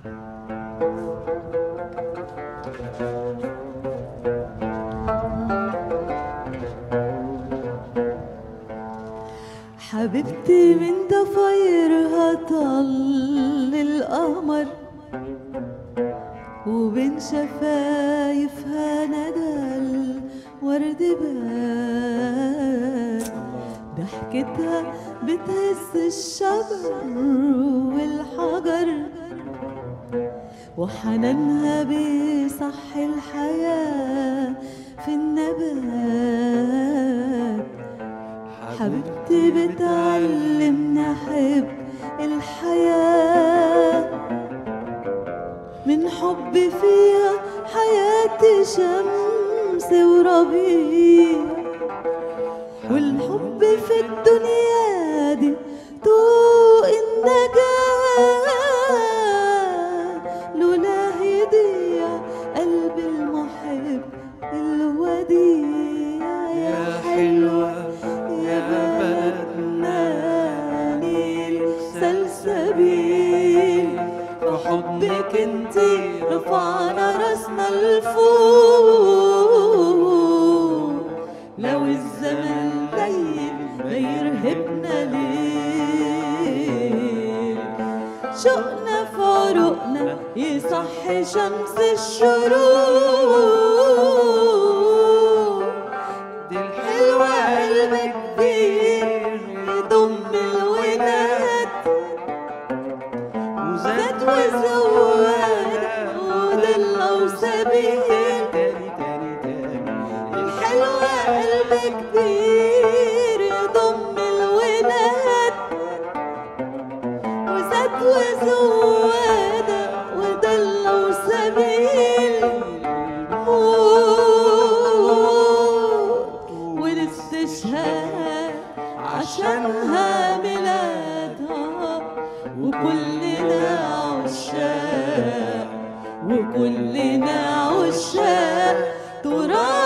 حبيبتي من ضفايرها طل القمر وبين شفايفها ندى الورد بان ضحكتها بتهز الشجر والحجر وحنانها بيصحي الحياة في النبات حبيبتي بتعلمنا حب الحياة من حب فيها حياتي شمس وربيع والحب في الدنيا دي طوق النجاة لولا يضيع قلب المحب الوديع يا حلوة يا بلدنا نيل سلسبيل وحضنك انتي رفعنا راسنا لفوق لو الزمن ليل ما يرهبنا ليل شوقنا في عروقنا يصحي شمس الشروق دي حلوة الحلوة قلب كبير يضم الوداد وزاد زاد وزواد وضل وسبيل تاني تاني تاني الحلوة قلب كبير يضم الوداد وزاد وزواد وضل وسبيل موت والاستشهاد عشانها ميلادها وكلنا عشاق وكلنا عشاق تراب